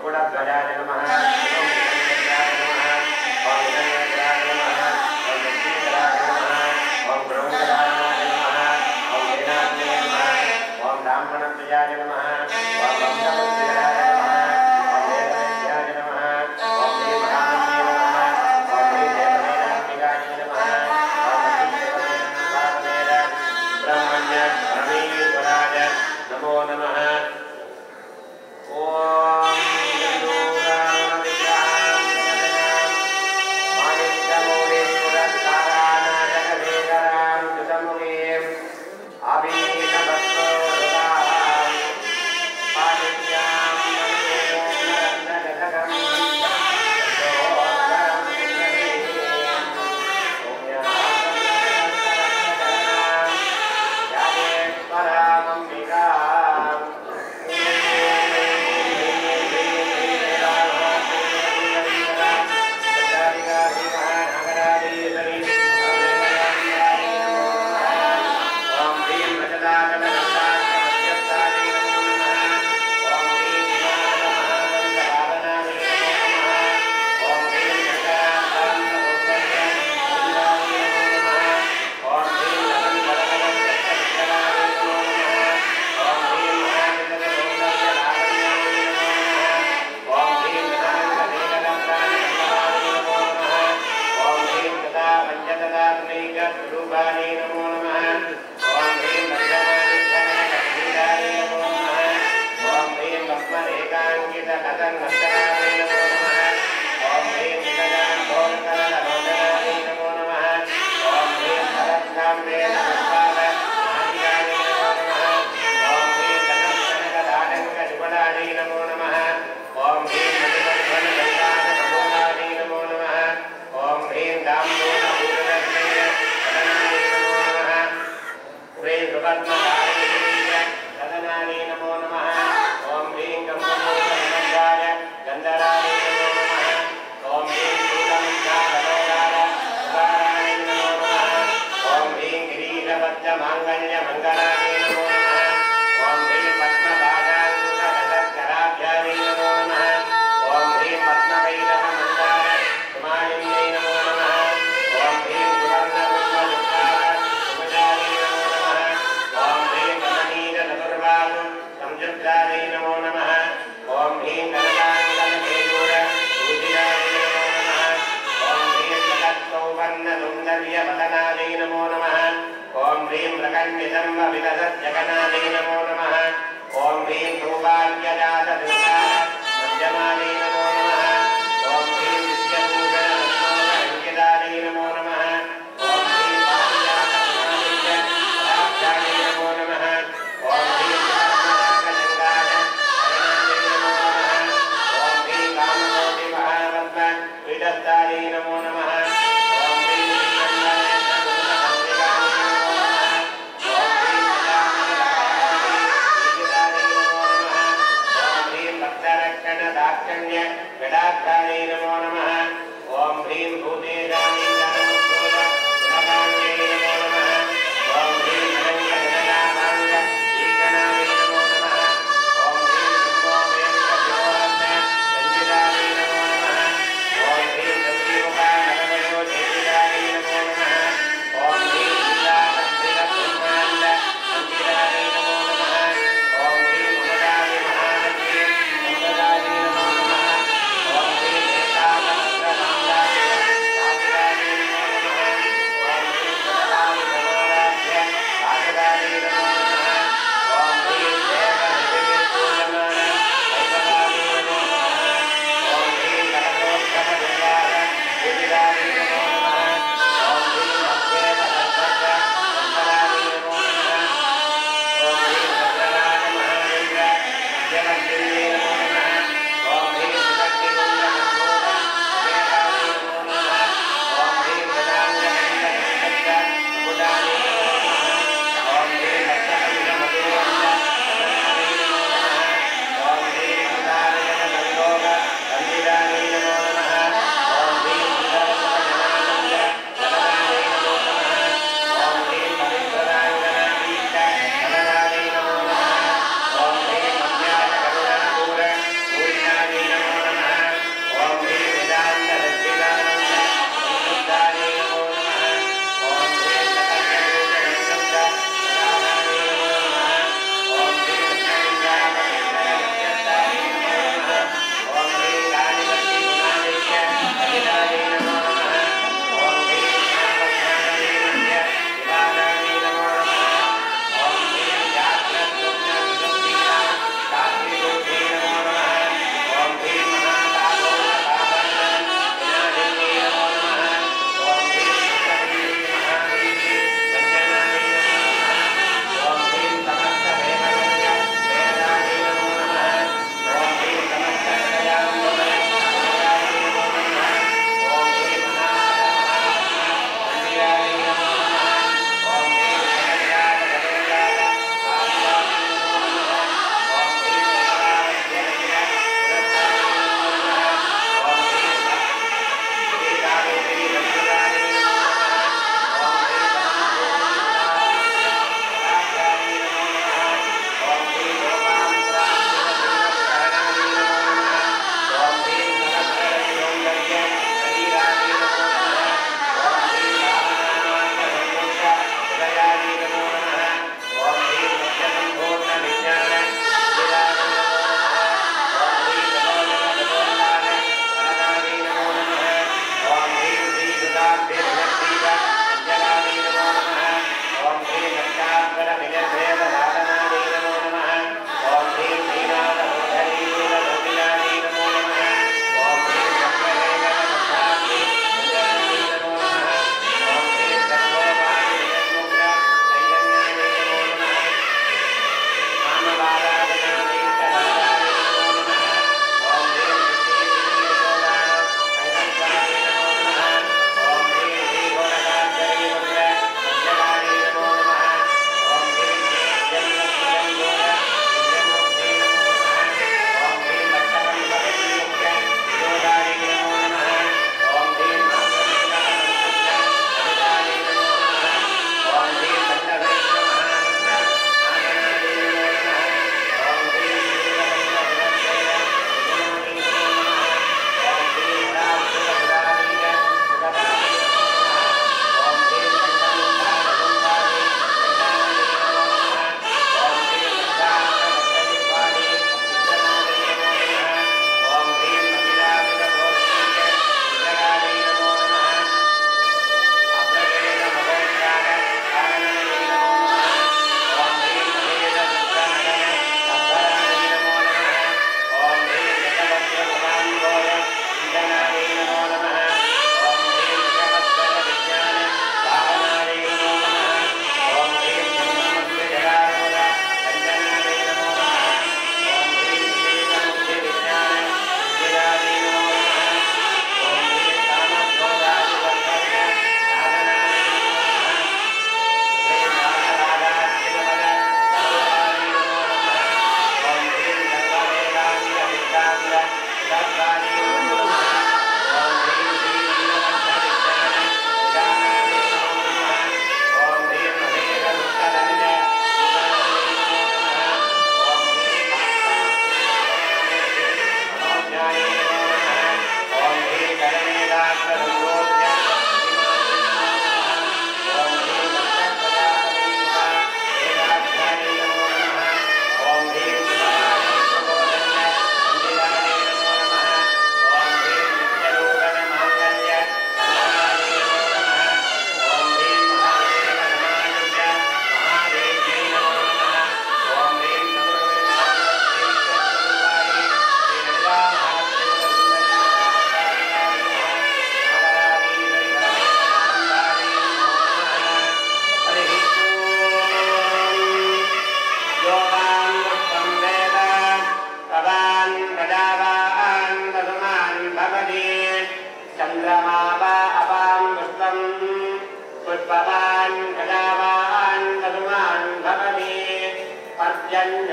कुकुटध्वजाय नमः ॐ विष्णुध्वजाय नमः ॐ विष्णुध्वजाय नमः ॐ लक्ष्मीधराय नमः ॐ ब्रह्मधराय नमः ॐ वेदान्ते नमः ॐ ब्राह्मणप्रियाय नमः ॐ वंशवृद्धिधराय नमः ॐ वेदवेद्याय नमः ॐ देवकान्ते नमः ॐ देववेदान्तिकाय नमः ॐ लक्ष्मीदेववेद ब्रह्मण्य परमेश्वराय नमो नमः ॐ Om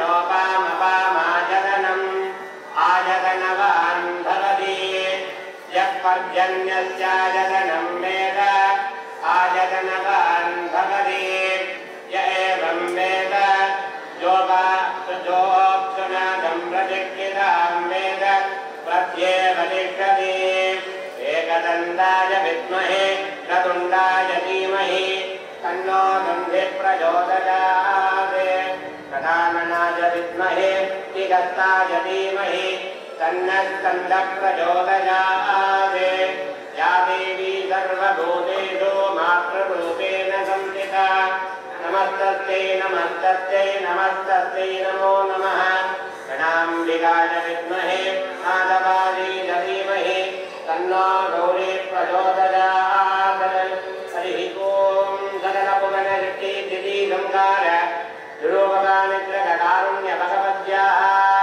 लोपामपामाजगनम् आजगनवान् भवति यः पर्जन्यस्याजगनं वेद आजगनवान् भवति य एवं वेद जोगा जोक्षुनादं प्रचिक्षितां वेद प्रत्येव तिष्ठति एकदन्ताय विद्महे चतुण्डाय धीमहि तन्नो दन्धि प्रचोदयात् प्रधाननाय विद्महे तिगस्ताय धीमहि तन्नस्कन्दः प्रचोदयात् या देवी सर्वभूतेषु मातृरूपेण संस्थिता नमस्तस्यै नमस्तस्यै नमस्तस्यै नमो नमः प्रणाम्बिकाय विद्महे माधवायै धीमहि तन्नो गौरी प्रचोदयात् हरिः ॐ सकलभुवनशक्ति दिदि संकार दुरोपदानित्रकारुण्य भगवद्याः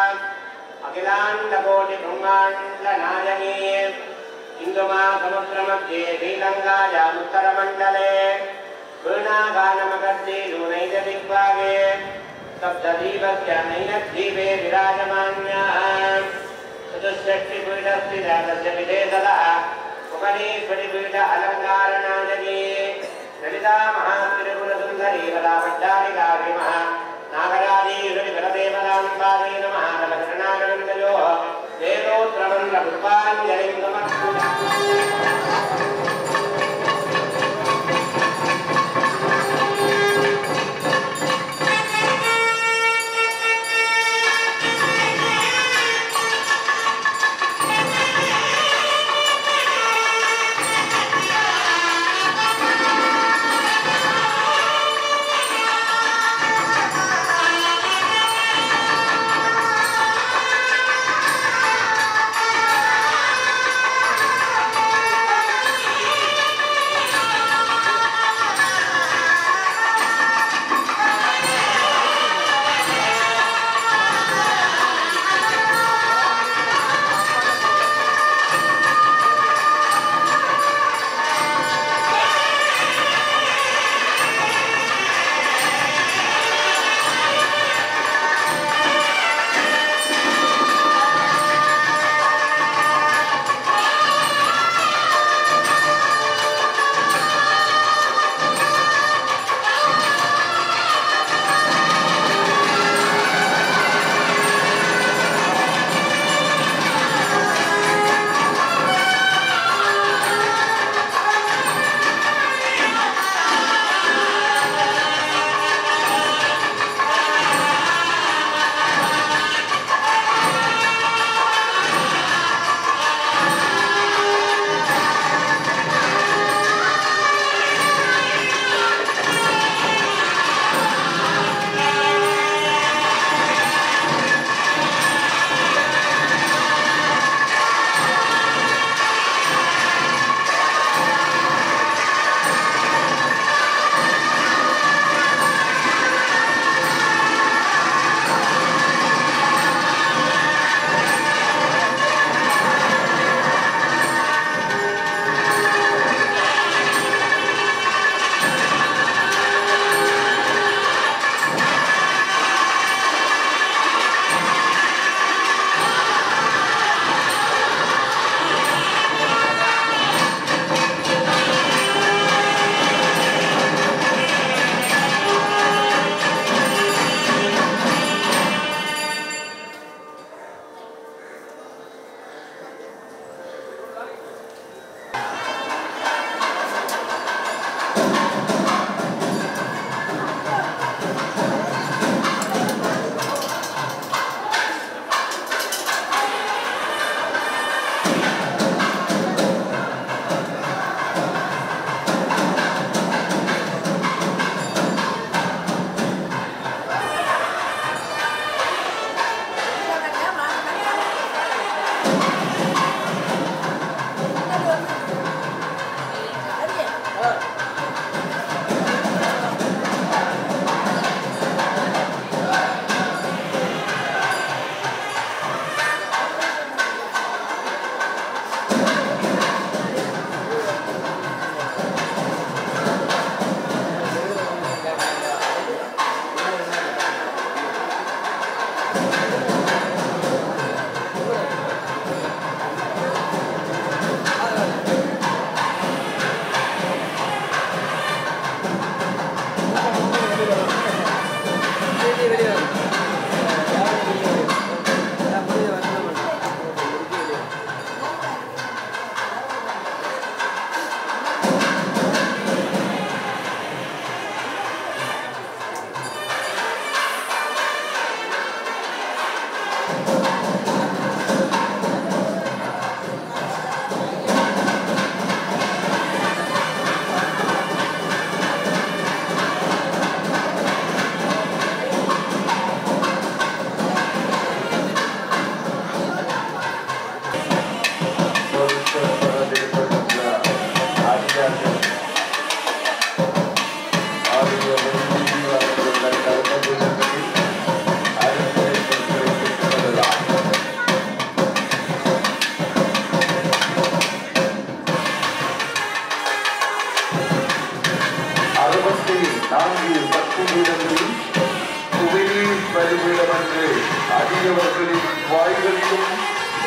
अखिलाण्डकोटिब्रह्माण्डनायकी इन्दुमासमुद्रमध्ये श्रीलङ्कायाम् उत्तरमण्डले वीणागानमगर्जेषु नैजदिग्भागे सप्तदीपस्य नैनद्वीपे विराजमान्याः चतुष्षष्टिपीठस्थिता तस्य विधेसदः उपनीश्वरिपीठ अलङ्कारनायकी ललिता महात्रिपुरसुन्दरी वदा भट्टारिका श्रीमः नागराजीश्वरि बलदेवदाम्बादे नमः नवशरणानन्दयोः वेदोत्रमन्त्रपुष्पाञ्जलिं समर्पयामि Thank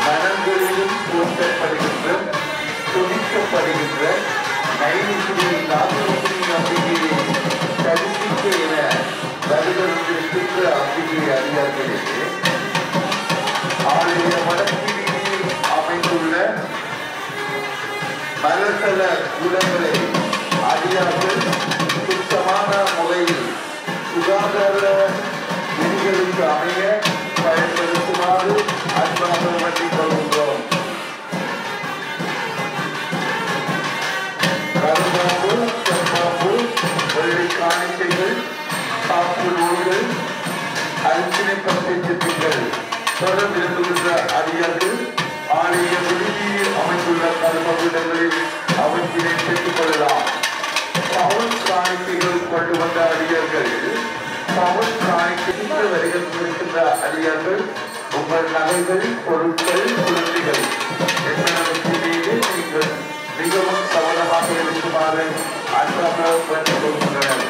மனங்களிலும் போற்றப்படுகின்ற துணிக்கப்படுகின்ற நைனிசிரி நாகரிகி அம்பிகையை தரிசிக்க என வருகின்ற அம்பிகை அறியார்களே ஆலய வடக்கு வீதியில் அமைந்துள்ள மலர்தல கூடங்களை அறியார்கள் சுத்தமான முறையில் சுகாதார விதிகளுக்கு அமைய பயன்படுத்துமாறு அன்பாக வேண்டிக் கொள்கின்றோம் கரும்பாம்பு செம்பாம்பு வெள்ளி காணிக்கைகள் காப்பு நூல்கள் அரிசினை பற்றி சித்திகள் தொடர்ந்து இருந்துகின்ற அடியார்கள் ஆலய விடுதியில் அமைந்துள்ள கர்மபீடங்களில் அவற்றினை பெற்றுக் கொள்ளலாம் பவுன் காணிக்கைகள் கொண்டு வந்த அடியார்கள் பவுன் காணிக்கை வரிகள் இருக்கின்ற அடியார்கள் உங்கள் நகைகள் பொருட்கள் குழந்தைகள் என்பனவற்றின் மீது நீங்கள் மிகவும் கவனமாக இருக்குமாறு அன்பாக வேண்டிக் கொள்கின்றனர்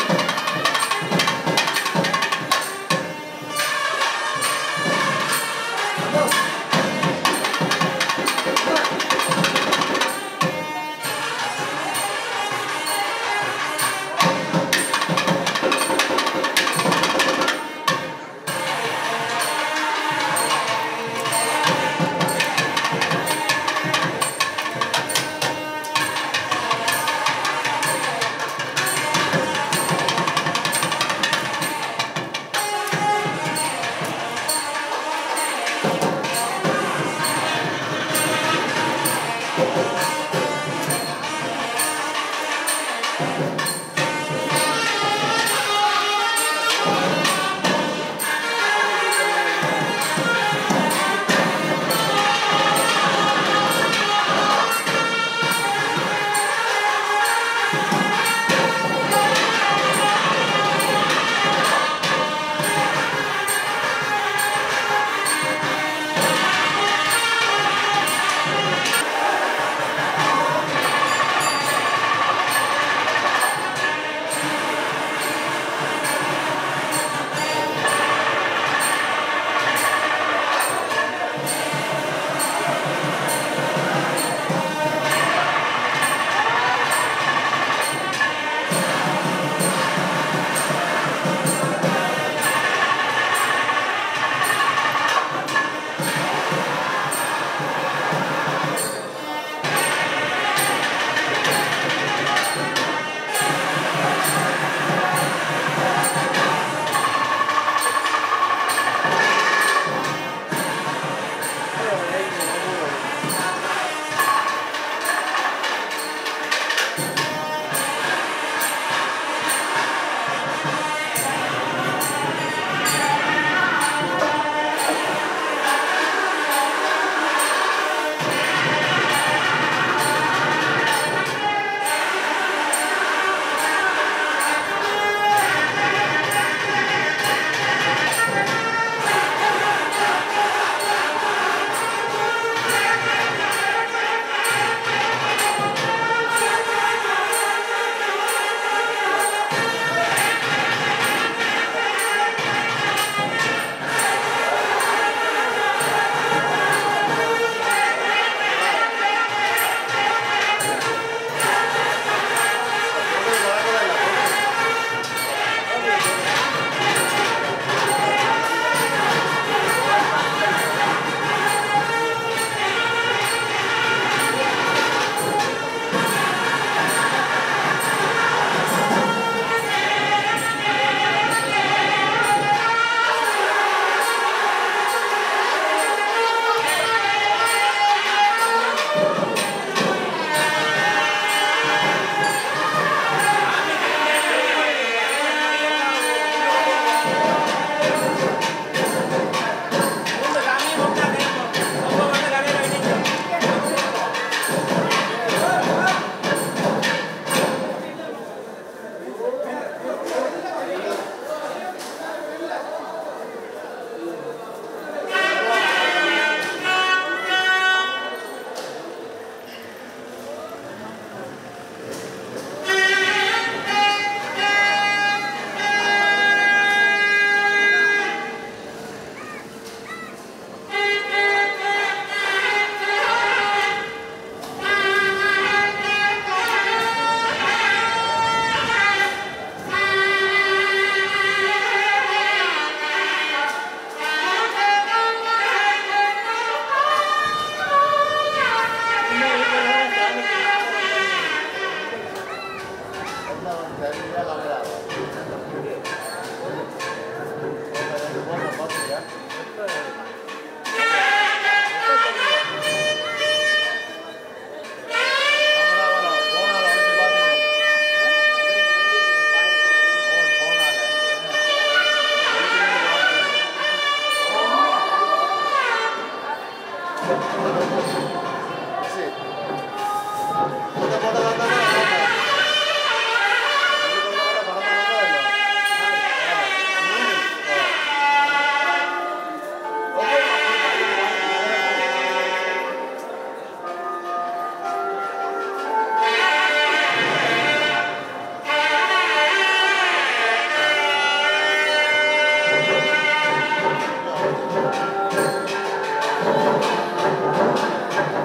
Thank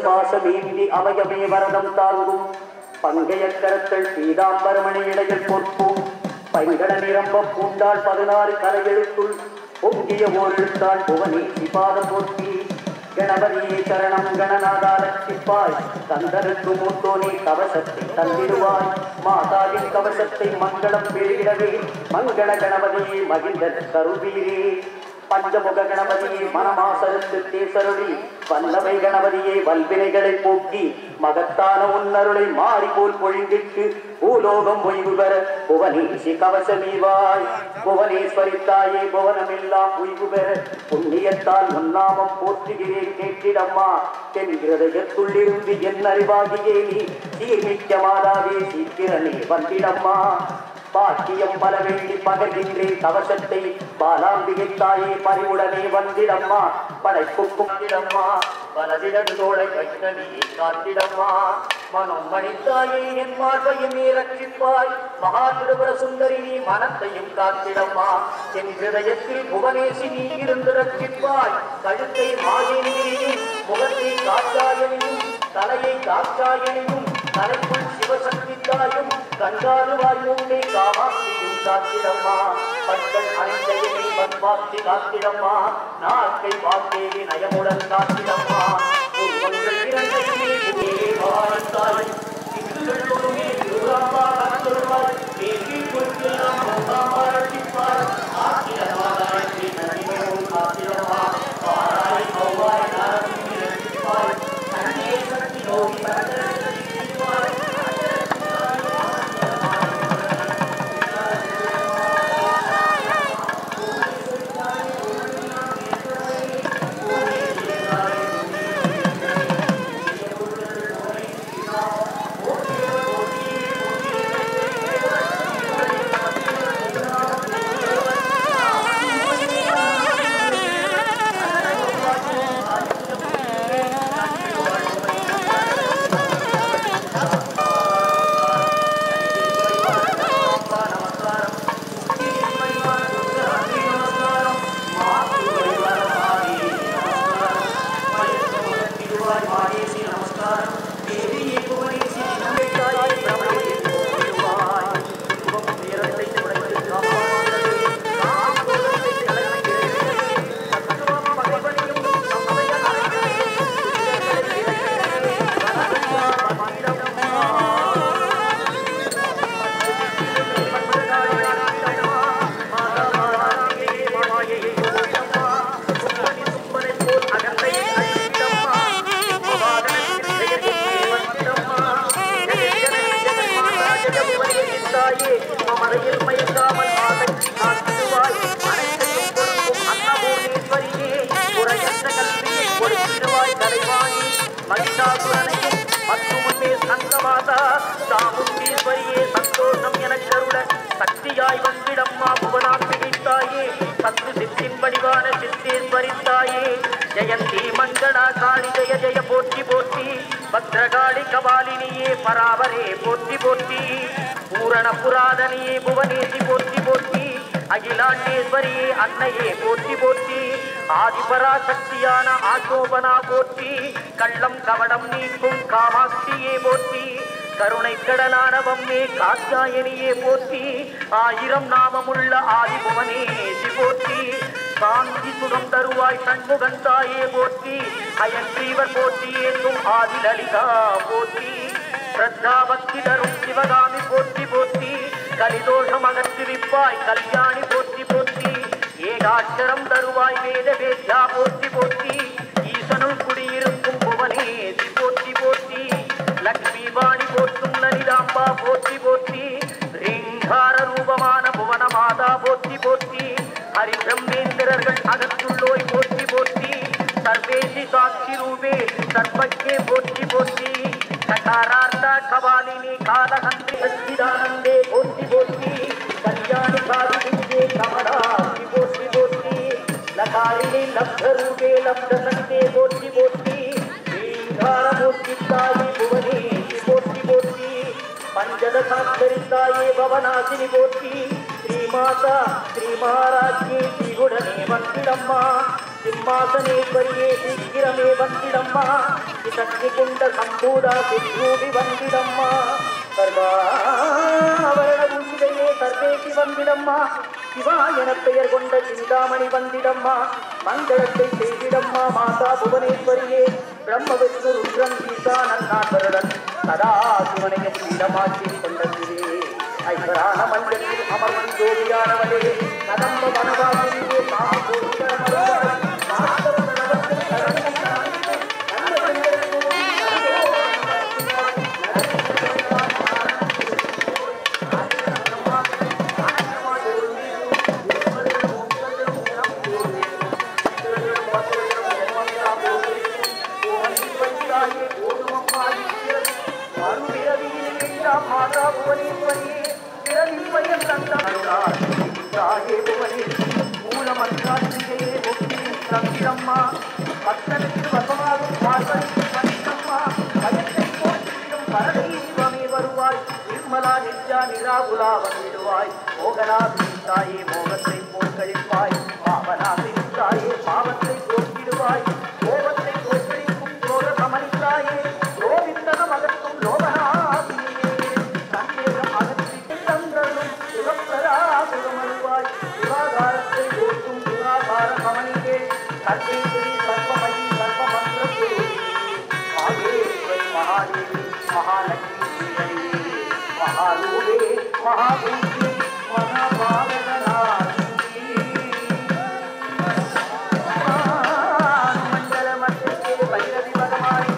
பாசமேந்தி அவையமே வரதம் தாங்கும் பங்கைய கரத்தல் பீதாம்பரமணி இடையில் பொற்பும் பைங்கட நிரம்ப பூண்டாள் பதினாறு கலையெழுத்துள் பொங்கிய ஓர் எழுத்தாள் புவனி சிபாதம் போற்றி கணபதியே சரணம் கணநாதாரட்சிப்பாய் கந்தருக்கு மூத்தோனே கவசத்தை தந்திடுவாய் மாதாவின் கவசத்தை மங்களம் பெறுகிறவே மங்கள கணபதியே மகிழ்ந்த கருவீரே பஞ்சமுக கணபதியே மனமாசருக்கு தேசருளி வல்லவை கணபதியே வல்வினைகளை போக்கி மகத்தான உன்னருளை மாறி போல் பொழிந்திட்டு பூலோகம் ஒய்வு பெற புவனேசி கவசமீவாய் புவனேஸ்வரி தாயே புவனமெல்லாம் ஒய்வு பெற புண்ணியத்தால் உன்னாமம் போற்றுகிறேன் கேட்டிடம்மா தென் இருதயத்துள்ளிருந்து என் அறிவாகியே நீ சீர்மிக்க மாதாவே சீக்கிரமே வந்திடம்மா பாக்கியம் பல வேண்டி பகர்கின்றேன் கவசத்தை பாலாம்பிகை தாயே பறிவுடனே வந்திடம்மா படைப்புக்கும் வந்திடம்மா வலதிடம் தோளை வைத்தனி காத்திடம்மா மனம் மணித்தாயே என் மார்பையுமே ரட்சிப்பாய் மகா திருபுர சுந்தரி நீ மனத்தையும் காத்திடம்மா என் ஹிருதயத்தில் புவனேசி நீ இருந்து ரட்சிப்பாய் கழுத்தை மாதேனியும் முகத்தை காத்தாயனையும் தலையை காத்தாயனையும் தலைக்குள் சிவசக்தி தாயும் கண்காணுவாய் உண்டே காமாட்சியும் காத்திடம்மா பட்கள் அனைத்தையுமே பத்மாட்சி காத்திடம்மா நாக்கை வாக்கேவி நயமுடன் காத்திடம்மா உருவங்கள் இரண்டையுமே புதியே வாழ்த்தாய் திங்கள் ஒருமே திருவாம்பா கற்றுள்வாய் தேவி குறிப்பெல்லாம் முகாமா ரட்சிப்பாய் ஆத்திரமாதாய் ஸ்ரீ நதிகளும் காத்திடம்மா பாராய் கௌவாய் நரசிம்மி ரட்சிப்பாய் நன்னே சக்தி நோக்கி ரட்சிப்பாய் மறையில் மயங்காமல் ஆசக்தி காத்திடுவாய் அனைத்தையும் கொடுக்கும் அன்னபூர்ணேஸ்வரியே குறையற்ற கல்வியை கொடுத்திடுவாய் கலைவாணி மகிஷாசுரனையும் மற்றும் முன்னே சங்கமாதா சாமுண்டீஸ்வரியே சந்தோஷம் எனக் கருட சக்தியாய் வந்திடம்மா புவனாம்பிகை தாயே சத்து சித்தின் வடிவான சித்தேஸ்வரி தாயே ஜெயந்தி மங்களா காளி ஜெய ஜெய போற்றி போற்றி பத்ரகாளி கபாலினியே பராவரே போற்றி போற்றி பூரண புராதனியே புவனேசி போற்றி போற்றி அகிலாண்டேஸ்வரியே அன்னையே போற்றி போற்றி ஆதிபராசக்தியான ஆசோபனா போற்றி கள்ளம் கவடம் நீக்கும் காமாட்சியே போற்றி கருணை கடலான வம்மே காத்தாயனியே போற்றி ஆயிரம் நாமமுள்ள ஆதிபுவனேசி போற்றி சாந்தி சுகம் தருவாய் சண்முகன் தாயே போற்றி அயன்றீவர் போற்றி ஏற்றும் ஆதிலலிதா போற்றி ஸ்ரத்தா பக்தி தரும் சிவகாமி போற்றி போற்றி கலிதோஷம் அகற்றிவிப்பாய் கல்யாணி போற்றி போற்றி ஏகாட்சரம் தருவாய் வேத வேத்யா போற்றி போற்றி ஈசனுள் குடியிருக்கும் புவனேசி போற்றி போற்றி லக்ஷ்மி வாணி போற்றும் லலிதாம்பா போற்றி போற்றி ரீங்கார ரூபமான புவன மாதா போற்றி போற்றி ஹரி பிரம்மேந்திரர்கள் அகத்துள்ளோய் போற்றி போற்றி சர்வேசி சாட்சி ரூபே சர்வஜே போற்றி போற்றி சகாரார்த்த கபாலினி காலஹந்தி சச்சிதானந்தே போற்றி போற்றி கல்யாணி காலிங்கே கமலாசி போற்றி போற்றி லகாரிணி லப்தரூபே லப்தசக்தே போற்றி போற்றி ஸ்ரீங்காரமூர்த்தி தாயே புவனேசி போற்றி போற்றி பஞ்சதசாந்தரித்தாயே பவனாசினி போற்றி ஸ்ரீமாதா ஸ்ரீ மகாராஜ்யே ஸ்ரீகுடனே வந்திடம்மா சிம்மாசனேஸ்வரியே சீக்கிரமே வந்திடம்மா சக்தி கொண்ட சம்பூதா சிற்றூபி வந்திடம்மா சர்வாவரண பூசிதையே சர்வேசி வந்திடம்மா சிவா என பெயர் கொண்ட சிந்தாமணி வந்திடம்மா மங்களத்தை செய்திடம்மா மாதா புவனேஸ்வரியே பிரம்ம விஷ்ணு ருத்ரம் ஈசானன் நாதருடன் சதா சிவனையும் இடமாக்கி கொண்ட சிவே ஐவரான மஞ்சளில் அமர்வன் ஜோதியானவளே கதம்ப வனவாசியே மாதா புவனேஸ்வரியே பிறவி பயன் தந்தாள் தாயே புவனே மூலமன்றாட்சியே முக்தி தந்திரம்மா பக்தனுக்கு வசமாகும் பார்வனுக்கு பணிக்கம்மா பயத்தை போற்றிடும் பரதீவமே வருவாய் நிர்மலா நித்யா நிராகுலா வந்திடுவாய் மோகனா தாயே மோகத்தை போக்கழிப்பாய் பாவனா தாயே பாவத்தை போக்கிடுவாய் கோபத்தை போக்கழிக்கும் கோர சமனித்தாயே கோவிந்தனம் அகற்றும் லோகநாதியே சந்தேகம் அகற்றி தந்தரும் சுகப்பிரதாசுரமருவாய் சுகாதாரத்தை ஓட்டும் சுகாதார கமனியே சர்வேஸ்வரி சர்வமயி சர்வமந்திர மாகேஸ்வரி மகாதேவி மகாலட்சுமி ஸ்ரீஹரியே மகாரூபே மகாபூஜ்யே மகாபாவனாசியே மண்டலமத்திலே பைரவி பகவானே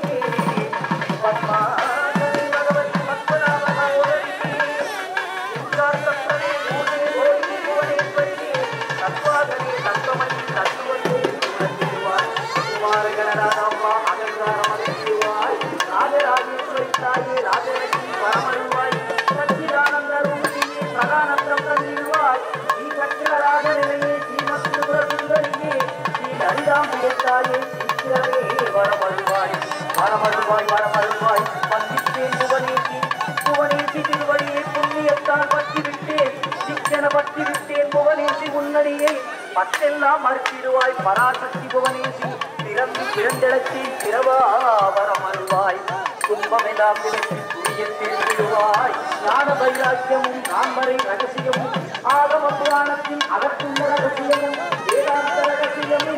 பத்மாவதி பகவதி பத்மநாபகோதரியே உத்தார்த்தப்பரே பூஜே ஓடி புவனேஸ்வரியே தத்வாதனே தத்வமயி தத்துவத்தே உணர்த்திடுவாய் குமார கணராதம்மா அகங்காரம் அகற்றிடுவாய் ராஜராஜேஸ்வரி தாயே ராஜலட்சுமி பரமருவாய் சச்சிதானந்த ரூபியே சதானந்தம் தந்திடுவாய் ஸ்ரீ சக்கரராஜ நிலையே ஸ்ரீமத் திரிபுர சுந்தரியே ஸ்ரீ ஹரிராம்பியத்தாயே சீக்கிரமே வரமருவாய் வரமருவாய் வரமருவாய் வந்தித்தேன் புவனேசி புவனேசி திருவடியை புண்ணியத்தால் பற்றி விட்டேன் சிக்கன பற்றி விட்டேன் புவனேசி முன்னடியை பட்டெல்லாம் மறுத்திடுவாய் பராசக்தி புவனேசி பிறந்து பிறந்திடத்தில் பிறவா வரமருவாய் துன்பமெல்லாம் விலக்கி துரியத்தில் விடுவாய் ஞான வைராக்கியமும் நான்மறை ரகசியமும் ஆகம புராணத்தின் அகத்துள்ள ரகசியமும் வேதாந்த ரகசியமும்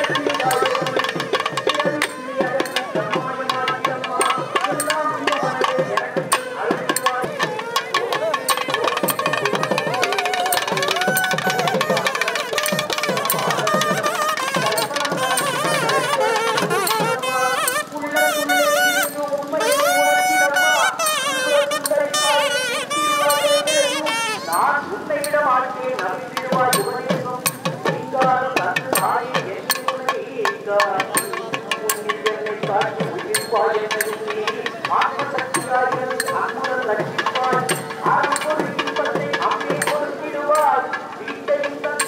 நான் உன்னைவிட வாழ்க்கையை நம்பிடுவாய் உபதேசம் நீங்காத தன் தாயை என்று உன்னை ஈங்காது. உன்னில் என்னை காட்டி உயிர்ப்பாய் என்னை ஆத்மசக்தியாய் இருந்து அன்புடன் ரட்சிப்பாய் ஆத்மொரு இன்பத்தை அம்மே கொடுத்திடுவாய் வீட்டையும் தன்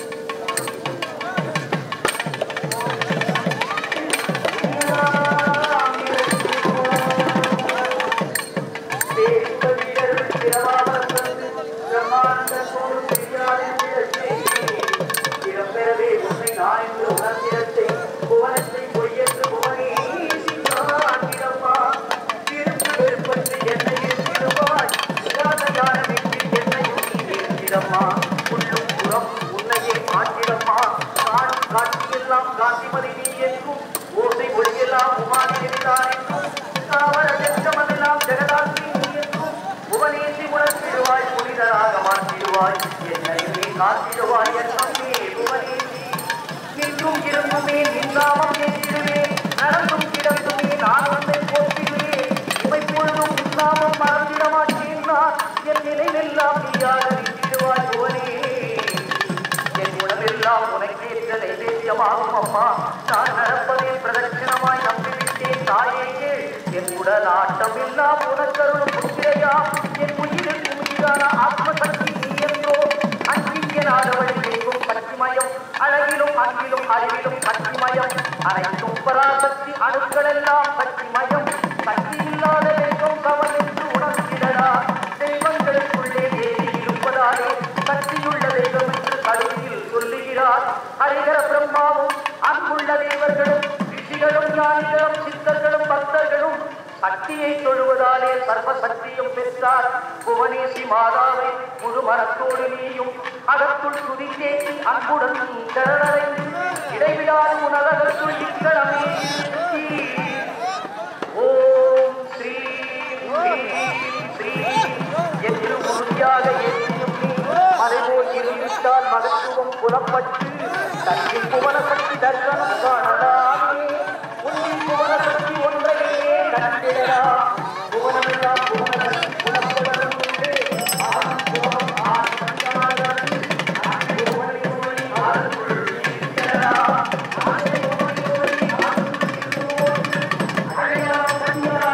காந்திமதி நீ என்றும் ஓசை ஒளியெல்லாம் உமாதேவிதான் என்றும் தாவர ஜெகமெல்லாம் ஜெகதாத்ரி நீ என்றும் புவனேசி உணர்த்திடுவாய் புனிதராக மாற்றிடுவாய் என்னை நீ காத்திடுவாய் என் அம்மே புவனேசி நின்றும் இருந்துமே நின்றாமல் கேட்டிடுவே நடந்தும் கிடந்துமே நான் உன்னை போற்றிடுவே இவை பொழுதும் இல்லாமல் மறந்திட மாட்டேன் நான் என் நிலைவெல்லாம் நீயாக நின்றிடுவாய் புவனே என் உணவெல்லாம் உனக்கேற்ற நைவேத்தியமாகும் அம்மா நான் நடப்பதே பிரதட்சிணமாய் நம்பிவிட்டேன் தாயே கேள். என் உடல் ஆட்டம் எல்லாம் உனக்கருளும் புத்திரையா என் உயிருக்கு உயிரான ஆத்மசக்தி நீ என்றோ அன்பியனாதவள் எங்கும் பற்றிமயம் அழகிலும் அன்பிலும் அறிவிலும் பற்றிமயம் அனைத்தும் பராசக்தி அணுக்கள் எல்லாம் பற்றிமயம் சக்தி இல்லாத எங்கும் கவல் என்று உணர்த்திடடா தெய்வங்களுக்குள்ளே தேவி இருப்பதாலே சக்தியுள்ள தெய்வம் என்று கடுமையில் சொல்லுகிறார் ஹரிகர பிரம்மாவும் அன்புள்ள தேவர்களும் ரிஷிகளும் ஞானிகளும் சித்தர்களும் பக்தர்களும் சக்தியை தொழுவதாலே சர்வ சக்தியும் பெற்றார் புவனேசி மாதாவை முழு மனத்தோடு நீயும் அகத்துள் துதித்தே அன்புடன் சரணடைந்து இடைவிடாது உணரகத்துள் இக்கணமே இருத்தி. ஓம் ஸ்ரீ ஸ்ரீ ஸ்ரீ என்று உறுதியாக ஏற்றியும் நீ மலைபோல் இருந்துவிட்டால் மகத்துவம் புலப்பட்டு தன்னின் புவன சக்தி தர்சனம் காணலாமே உன்னின் புவன சக்தி ஒன்றையே கண்டிடா புவனமெல்லாம் புவன சக்தி புலப்படும் உண்டு. ஆதி புவனம் ஆதி சங்கமாகி, ஆதி புவனை ஒளி ஆருள் இருக்கிறதா. ஆதி புவனை ஒளி ஆருள் இருக்கிறோம். அழையா பணியா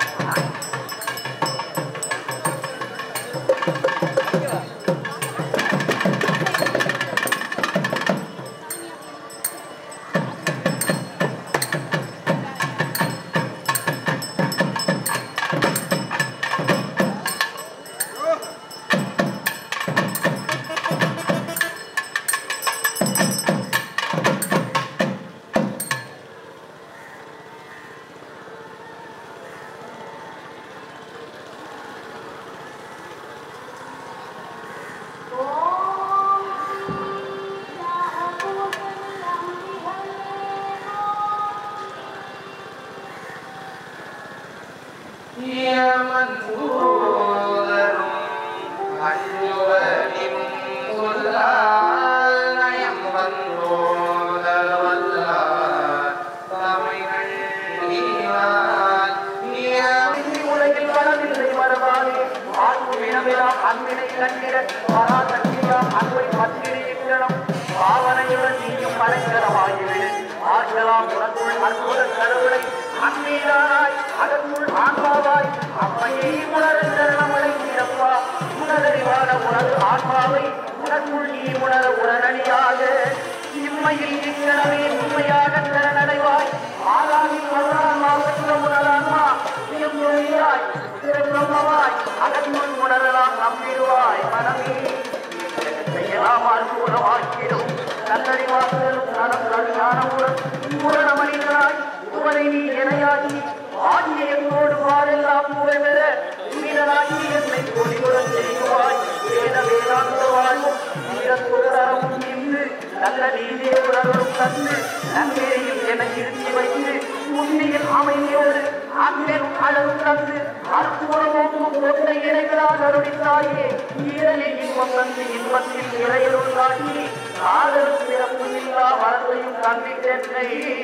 உலகில் வளமில்லை மரபாலே ஆத்மீனமெல்லாம் அன்பினை கண்டிட பராசக்தியாம் அன்பை பற்றியிருக்கணும் பாவனையுடன் நீயும் மறைக்கலமாகிவிடு ஆற்றலாம் உனக்குள் அற்புத கடவுளை அன்மீதானாய் அதற்குள் ஆன்மாவாய் அம்மையை உணர் சரணமலை சிறப்பா உணரறிவான உனது ஆன்மாவை உனக்குள் நீ உணர உடனடியாக இம்மையில் இக்கணமே உண்மையாக சரணடைவாய் ஆகாமில் மதுரான்மாவுக்கு உணரான்மா சுயம்பொழியாய் திருப்பிரம்மமாய் அதற்குள் உணரலாம் நம்பிடுவாய் மனமே செய்யலாம் அற்புதமாக்கிடும் நல்லறிவாசலும் நலம் கல்யாணமுடன் பூரண மனிதனாய் உவனை நீ இணையாக்கி ஆகியோடு வாழெல்லாம் புகழ் பெற வீரனாகி என்னை பொலிவுடன் செய்வாய் வேத வேதாந்த வாழ்வும் வீரத்துடரும் இன்று நல்ல நீதியை உணர்வும் தந்து நன்மையில் என இருத்தி வைத்து உண்மையில் அமைதியோடு அன்பெரும் அளவும் தந்து அற்புதமும் கொண்ட இறைகளால் அருளித்தாயே ஈரலில் இன்பம் தந்து இன்பத்தில் இறையருள் காட்டி ஆதலும் பிறப்பும் இல்லா வரத்தையும் கண்டிட்டென்னை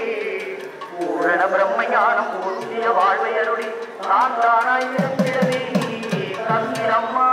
பூரண பிரம்ம ஞானம் பொருந்திய வாழ்வை அருளி நான் தானாய் விரும்பிடவே நீ கந்திரம்மா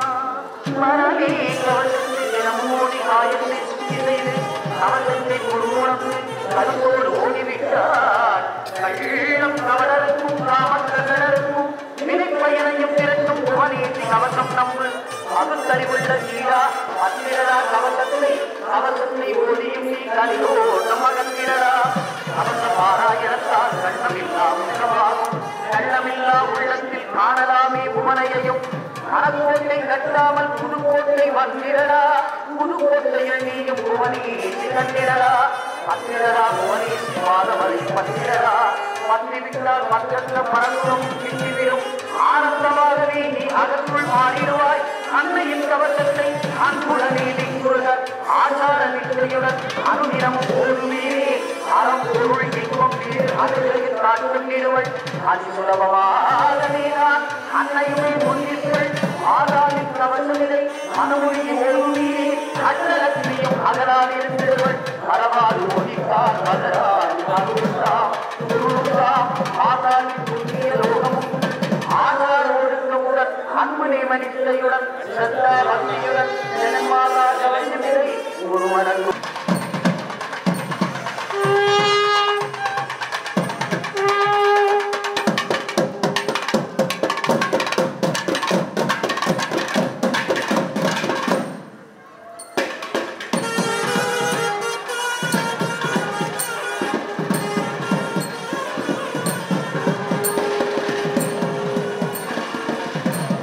மனமே கவர்ந்து தினமோடி காயத்தை சுத்தி செய்து அவர்களை ஒரு உணவு கருத்தோடு ஓடிவிட்டார் கள்ளம் கவலருக்கும் காமக்கடலுக்கும் வினைப்பயனையும் பிறக்கும் புவனேற்றி கவசம் நம்பு பகுத்தறிவுள்ள கீழா அத்திரடா கவசத்தை கவசத்தை ஓடியும் நீ கலியோ நமகத்திரடா கவச பாராயணத்தால் கண்ணமில்லா உணவாகும் கள்ளமில்லா உள்ளத்தில் காணலாமே புவனையையும் அறக்கோட்டை கட்டாமல் புதுக்கோட்டை வந்திரடா புதுக்கோட்டையில் நீயும் புவனேசி கண்டிரடா பத்திரடா புவனேசி மாதவரை பத்திரடா பத்திவிட்டால் மற்றற்ற பரந்தும் கிட்டிவிடும் ஆனந்தமாகவே நீ அதற்குள் மாறிடுவாய் அன்னையின் கவசத்தை அன்புடனே நீங்குறுக ஆச்சார நிச்சயுடன் அனுதினமும் ஓடுமே அறம் பொருள் இன்பம் வேறு அதுகளில் காட்டுவள் அதி சுலபமாகவே நான் அன்னையுமே முன்னிற்கள் ஆதாரின் கவசமில்லை மனமொழி ஓடுமே அச்சலட்சியம் அகலால் இருந்தவள் பரவாது ஒழித்தார் மலரால் அருள்தாம் குருதாம் ஆதாரின் புண்ணிய லோகமும் ஆதார ஒழுக்கமுடன் அன்பு நியமனிச்சையுடன் சத்தா பக்தியுடன் ஜனமாதா கவசமில்லை ஒருவனங்கும்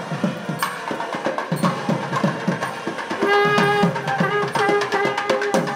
Thank you.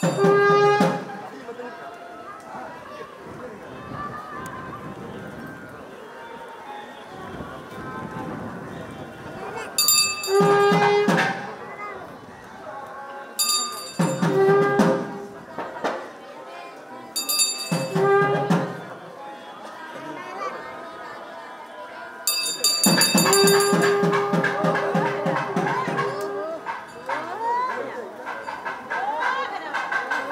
ஆ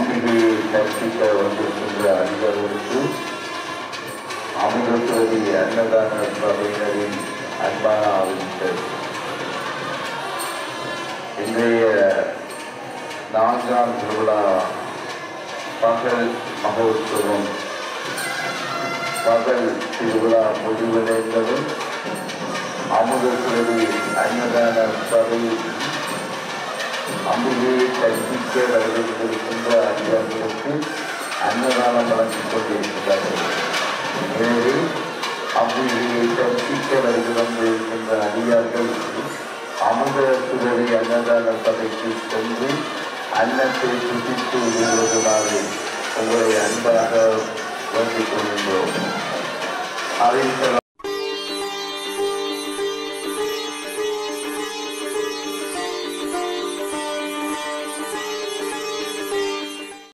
அம்பிகையை தரிசிக்க வந்திருக்கின்ற அதிகாரிகளுக்கு அமிர்தத்துவதி அன்னதான சபையினரின் அன்பான ஆளுநர் இன்றைய நான்காம் திருவிழா பகல் மகோத்சவம் பகல் திருவிழா முடிவடைந்ததும் அமுதத்துவதி அன்னதான சபை அம்பிகையை தரிசிக்க வருகின்ற அதிகாரிகளுக்கு அன்னதானம் வழங்கிக் கொண்டிருக்கிறார்கள் எனவே அம்பிகையை தரிசிக்க வருகின்ற அதிகாரிகள் அமுத சுடரை அன்னதான சபைக்கு சென்று அன்னத்தை சுசித்து விடுவதுமாறு உங்களை அன்பாக வேண்டிக் கொள்கின்றோம் அறிவித்தல்